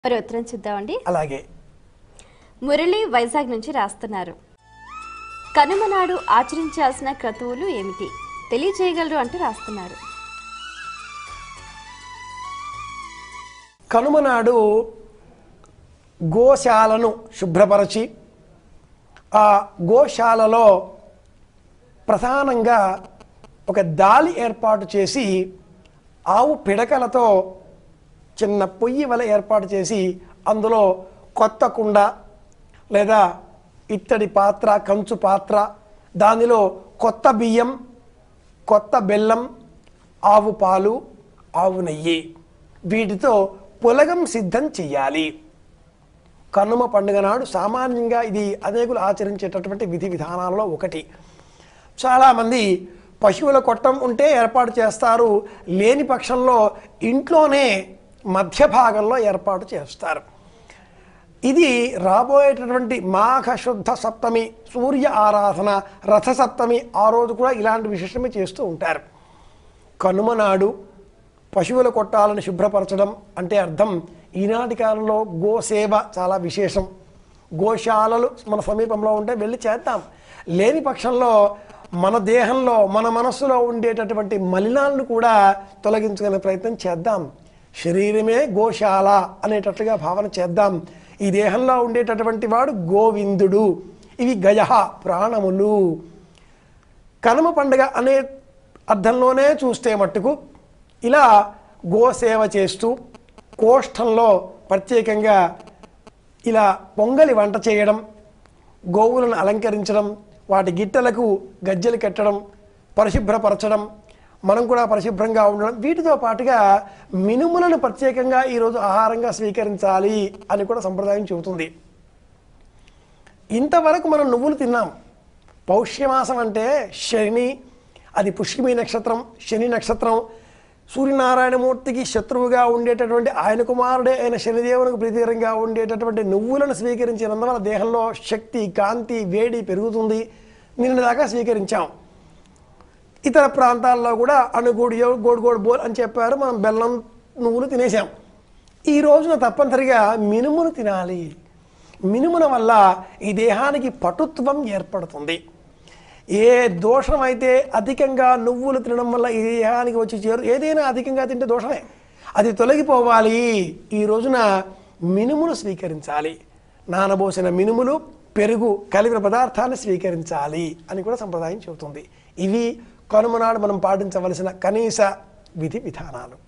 మరి ఉత్తరం చూద్దామండి అలాగే మురళి వైజాగ్ నుంచి రాస్తున్నారు కనుమ నాడు ఆచరించాల్సిన క్రతువులు ఏమిటి తెలియజేయగలరు అంటూ రాస్తున్నారు కనుమ నాడు గోశాలను శుభ్రపరచి ఆ గోశాలలో ప్రధానంగా ఒక దాలి ఏర్పాటు చేసి ఆవు పిడకలతో చిన్న పొయ్యి వల ఏర్పాటు చేసి అందులో కొత్త కుండ లేదా ఇత్తడి పాత్ర కంచు పాత్ర దానిలో కొత్త బియ్యం కొత్త బెల్లం ఆవు పాలు ఆవు నెయ్యి వీటితో పులగం సిద్ధం చెయ్యాలి కనుమ పండుగ నాడు సామాన్యంగా ఇది అనేకులు ఆచరించేటటువంటి విధి విధానాలలో ఒకటి చాలామంది పశువుల కొట్టం ఉంటే ఏర్పాటు చేస్తారు లేని పక్షంలో ఇంట్లోనే మధ్య భాగంలో ఏర్పాటు చేస్తారు ఇది రాబోయేటటువంటి మాఘ శుద్ధ సప్తమి సూర్య ఆరాధన రథ సప్తమి ఆ రోజు కూడా ఇలాంటి విశేషమే చేస్తూ ఉంటారు కనుమ నాడు పశువుల కొట్టాలను శుభ్రపరచడం అంటే అర్థం ఈనాటి కాలంలో గోసేవ చాలా విశేషం గోశాలలు మన సమీపంలో ఉంటే వెళ్ళి చేద్దాం లేని పక్షంలో మన దేహంలో మన మనస్సులో ఉండేటటువంటి మలినాలను కూడా తొలగించుకునే ప్రయత్నం చేద్దాం శరీరమే గోశాల అనేటట్లుగా భావన చేద్దాం ఈ దేహంలో ఉండేటటువంటి వాడు గోవిందుడు ఇవి గయ ప్రాణములు కనుమ పండుగ అనే అర్థంలోనే చూస్తే మట్టుకు ఇలా గోసేవ చేస్తూ కోష్టంలో ప్రత్యేకంగా ఇలా పొంగలి వంట చేయడం గోవులను అలంకరించడం వాటి గిట్టలకు గజ్జెలు కట్టడం పరిశుభ్రపరచడం మనం కూడా పరిశుభ్రంగా ఉండడం వీటితో పాటుగా మినుములను ప్రత్యేకంగా ఈరోజు ఆహారంగా స్వీకరించాలి అని కూడా సంప్రదాయం చెబుతుంది ఇంతవరకు మనం నువ్వులు తిన్నాం పౌష్యమాసం అంటే శని అది పుష్యమి నక్షత్రం శని నక్షత్రం సూర్యనారాయణమూర్తికి శత్రువుగా ఉండేటటువంటి ఆయన కుమారుడే అయిన శనిదేవునికి ప్రీతికరంగా ఉండేటటువంటి నువ్వులను స్వీకరించినందువల్ల దేహంలో శక్తి కాంతి వేడి పెరుగుతుంది నిన్న దాకా స్వీకరించాం ఇతర ప్రాంతాల్లో కూడా అణుగూడియో గోడుగోడు బోల్ అని చెప్పారు మనం బెల్లం నువ్వులు తినేసాం ఈ రోజున తప్పనిసరిగా మినుమును తినాలి మినుముల వల్ల ఈ దేహానికి పటుత్వం ఏర్పడుతుంది ఏ దోషం అయితే అధికంగా నువ్వులు తినడం వల్ల ఈ దేహానికి వచ్చి చేరు ఏదైనా అధికంగా తింటే దోషమే అది తొలగిపోవాలి ఈ రోజున మినుములు స్వీకరించాలి నానబోసిన మినుములు పెరుగు కలిపిన పదార్థాన్ని స్వీకరించాలి అని కూడా సంప్రదాయం చెబుతుంది ఇవి కనుమనాడు మనం పాటించవలసిన కనీస విధి విధానాలు